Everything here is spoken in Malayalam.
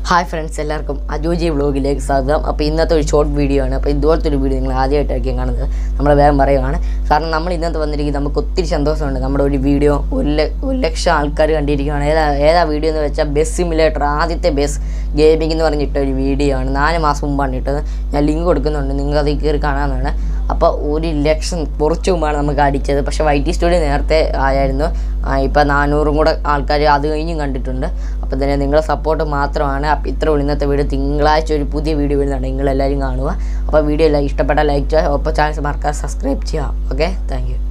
ഹായ് ഫ്രണ്ട്സ് എല്ലാവർക്കും അജോജി വ്ളോഗിലേക്ക് സ്വാഗതം അപ്പോൾ ഇന്നത്തെ ഒരു ഷോർട്ട് വീഡിയോ ആണ് അപ്പോൾ ഇതുപോലത്തെ ഒരു വീഡിയോ നിങ്ങൾ ആദ്യമായിട്ടായിരിക്കും കാണുന്നത് നമ്മൾ വേഗം പറയുവാണ് കാരണം നമ്മൾ ഇന്നത്തെ വന്നിരിക്കുന്നത് നമുക്ക് ഒത്തിരി സന്തോഷമുണ്ട് നമ്മുടെ ഒരു വീഡിയോ ഒരു ല- ഒരു ലക്ഷം ആൾക്കാർ കണ്ടിരിക്കുകയാണ് ഏതാ ഏതാ വീഡിയോ എന്ന് വെച്ചാൽ ബസ് സിമുലേറ്റർ ആദ്യത്തെ ബസ് ഗെയിമിംഗ് എന്ന് പറഞ്ഞിട്ട ഒരു വീഡിയോ ആണ് നാല് മാസം മുമ്പാണ് ഇട്ടത് ഞാൻ ലിങ്ക് കൊടുക്കുന്നുണ്ട് നിങ്ങൾക്ക് അതിൽ കയറി കാണാവുന്നതാണ് അപ്പോൾ ഒരു ലക്ഷം കുറച്ച് മുമ്പാണ് നമുക്ക് അടിച്ചത് പക്ഷേ വൈ ടി സ്റ്റുഡിയോ നേരത്തെ ആയിരുന്നു ഇപ്പോൾ നാനൂറും കൂടെ ആൾക്കാർ അത് കഴിഞ്ഞും കണ്ടിട്ടുണ്ട് അപ്പോൾ തന്നെ നിങ്ങളുടെ സപ്പോർട്ട് മാത്രമാണ് അപ്പോൾ ഇത്ര ഉള്ളൂ ഇന്നത്തെ വീഡിയോ തിങ്കളാഴ്ച ഒരു പുതിയ വീഡിയോ വരുന്നുണ്ട് നിങ്ങളെല്ലാവരും കാണുക അപ്പോൾ വീഡിയോ എല്ലാം ഇഷ്ടപ്പെട്ടാൽ ലൈക്ക് ചെയ്യുക ഒപ്പം ചാനൽ മറക്കാതെ സബ്സ്ക്രൈബ് ചെയ്യുക ഓക്കെ താങ്ക് യു